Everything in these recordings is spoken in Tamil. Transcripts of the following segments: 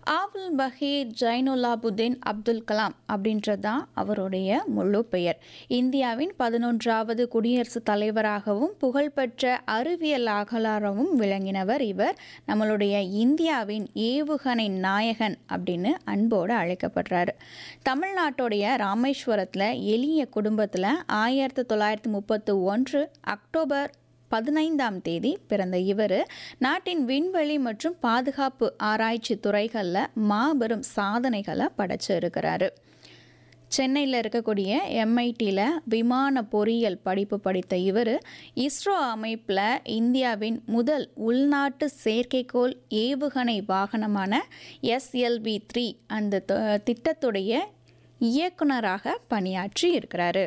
ஆவுல் பஹீர் ஜைனுலாபுதீன் அப்துல் கலாம் அப்படின்றது தான் அவருடைய முழு பெயர் இந்தியாவின் பதினொன்றாவது குடியரசுத் தலைவராகவும் புகழ்பெற்ற அறிவியலாளராகவும் விளங்கினவர் இவர் நம்மளுடைய இந்தியாவின் ஏவுகணை நாயகன் அப்படின்னு அன்போடு அழைக்கப்படுறாரு தமிழ்நாட்டுடைய ராமேஸ்வரத்தில் எளிய குடும்பத்தில் ஆயிரத்தி தொள்ளாயிரத்தி முப்பத்து ஒன்று அக்டோபர் பதினைந்தாம் தேதி பிறந்த இவர் நாட்டின் விண்வெளி மற்றும் பாதுகாப்பு ஆராய்ச்சி துறைகளில் மாபெரும் சாதனைகளை படைச்சு இருக்கிறாரு சென்னையில் இருக்கக்கூடிய எம்ஐடியில் விமான பொறியியல் படிப்பு படித்த இவர் இஸ்ரோ அமைப்பில் இந்தியாவின் முதல் உள்நாட்டு செயற்கைக்கோள் ஏவுகணை வாகனமான எஸ்எல்வி த்ரீ அந்த த- திட்டத்துடைய இயக்குனராக பணியாற்றி இருக்கிறாரு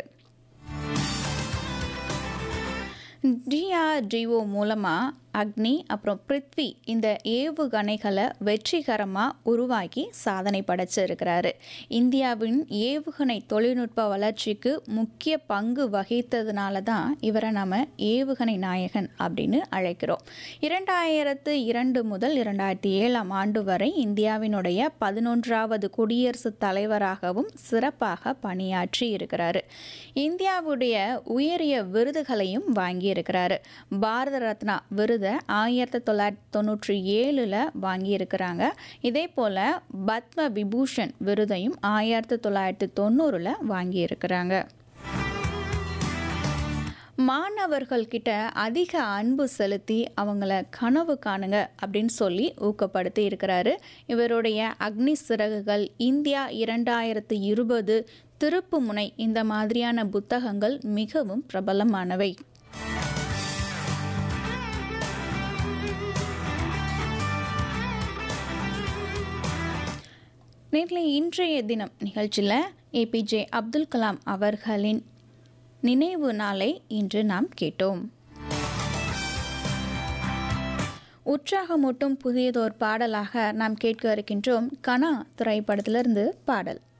டிஆர்டிஓ மூலமாக அக்னி அப்புறம் பிருத்வி இந்த ஏவுகணைகளை வெற்றிகரமாக உருவாக்கி சாதனை படைச்சிருக்கிறாரு இந்தியாவின் ஏவுகணை தொழில்நுட்ப வளர்ச்சிக்கு முக்கிய பங்கு வகித்ததுனால தான் இவரை நம்ம ஏவுகணை நாயகன் அப்படின்னு அழைக்கிறோம் இரண்டாயிரத்து இரண்டு முதல் இரண்டாயிரத்தி ஏழாம் ஆண்டு வரை இந்தியாவினுடைய பதினொன்றாவது குடியரசுத் தலைவராகவும் சிறப்பாக பணியாற்றி இருக்கிறாரு இந்தியாவுடைய உயரிய விருதுகளையும் வாங்கியிருக்கிறாரு பாரத ரத்னா விருதை ஆயிரத்தி தொள்ளாயிரத்தி தொண்ணூற்றி ஏழில் வாங்கியிருக்கிறாங்க இதே போல் பத்ம விபூஷன் விருதையும் ஆயிரத்தி தொள்ளாயிரத்தி தொண்ணூறில் வாங்கியிருக்கிறாங்க மாணவர்கள்கிட்ட அதிக அன்பு செலுத்தி அவங்கள கனவு காணுங்க அப்படின்னு சொல்லி ஊக்கப்படுத்தி இருக்கிறாரு இவருடைய அக்னி சிறகுகள் இந்தியா இரண்டாயிரத்து இருபது திருப்புமுனை இந்த மாதிரியான புத்தகங்கள் மிகவும் பிரபலமானவை நேரில் இன்றைய தினம் நிகழ்ச்சியில் ஏபிஜே அப்துல் கலாம் அவர்களின் நினைவு நாளை இன்று நாம் கேட்டோம் உற்சாகமூட்டும் புதியதோர் பாடலாக நாம் கேட்க இருக்கின்றோம் கனா திரைப்படத்திலிருந்து பாடல்